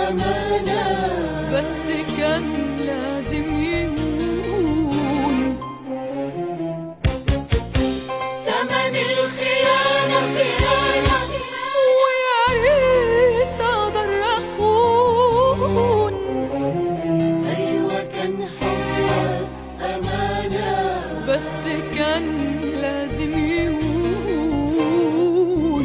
أمانة بس كان لازم يهون تمن الخيانة خيانة ويا ريت اقدر اخون أيوة كان حبك أمانة بس كان لازم يهون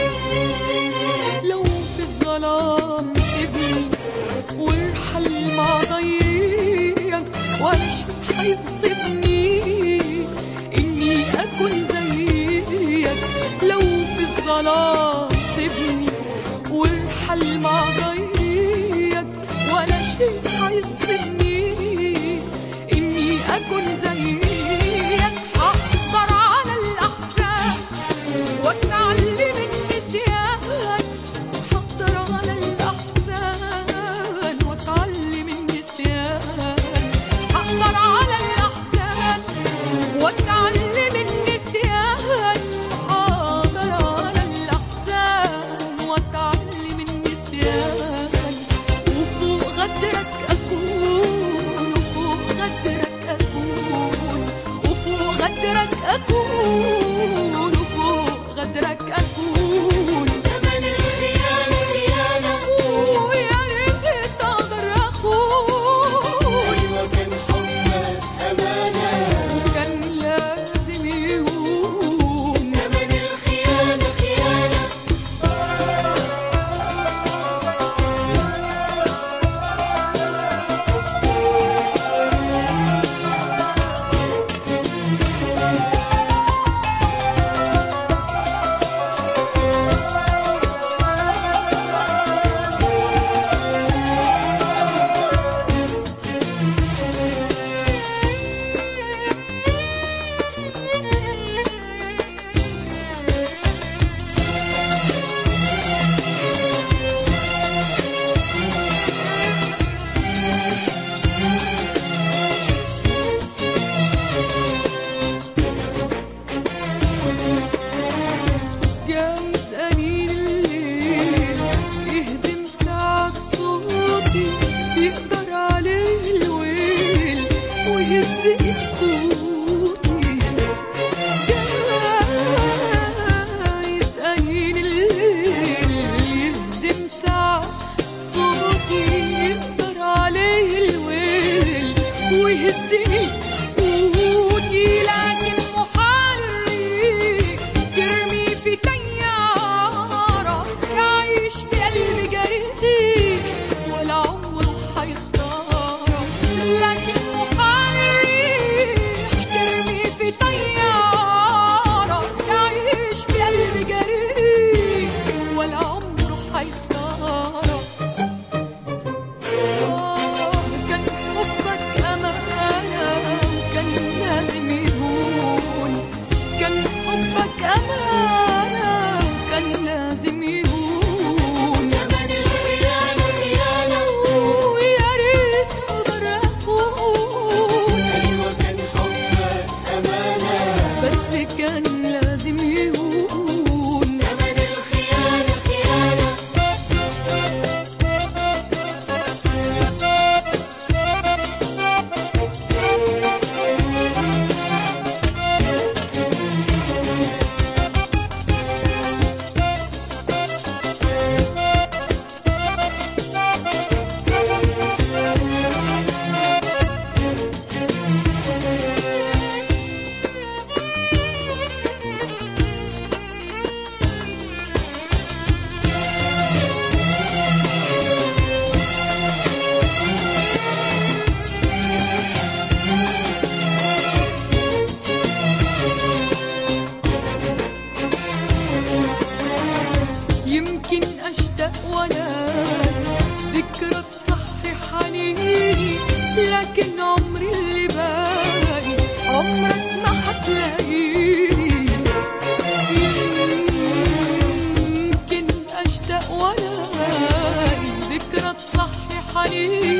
لو في الظلام سيبني وارحل مع ضيق ولا شي هيغصبني اني اكون زيك لو في الظلام سيبني وارحل مع ضيق ولا شي هيغصبني اني اكون زيك هقدر على الاحزان واتعلم النسيان هقدر على الاحزان واتعلم النسيان هقدر على الاحزان واتعلم النسيان هقدر على الاحزان واتعلم النسيان وفوق غدرك اكون وفوق غدرك اكون وفوق غدرك اكون وفوق غدرك اكون تمن الخيانة خيانة ويا ريت اقدر اخون أيوة كان حبك أمانة كان لازم يهون تمن الخيانة خيانة جايز أنين الليل يهزم ساعة صوتي يقدر عليه الويل ويهز سكوتي جايز أنين الليل يهزم ساعة صوتي يقدر عليه الويل ويهز سكوتي لكن محرك ترمي في طيارة يعيش بقلب جريح ولا عمره هيختاره لكن محرك ترمي في طيارة يعيش بقلب جريح ولا عمره هيختاره آه، كان حبك أمانة وكان لازم يهون كان حبك أمانة وكان لازم يهون تمن الخيانة خيانة ويا ريت أقدر أخون أيوة كان حبك أمانة بس كان لازم يهون تمن الخيانة خيانة يمكن أشتاق وأنا ذكرى تصحي حنيني لكن عمري اللي باقي عمرك ما حتلاقيني يمكن أشتاق وأنا ذكرى تصحي حنيني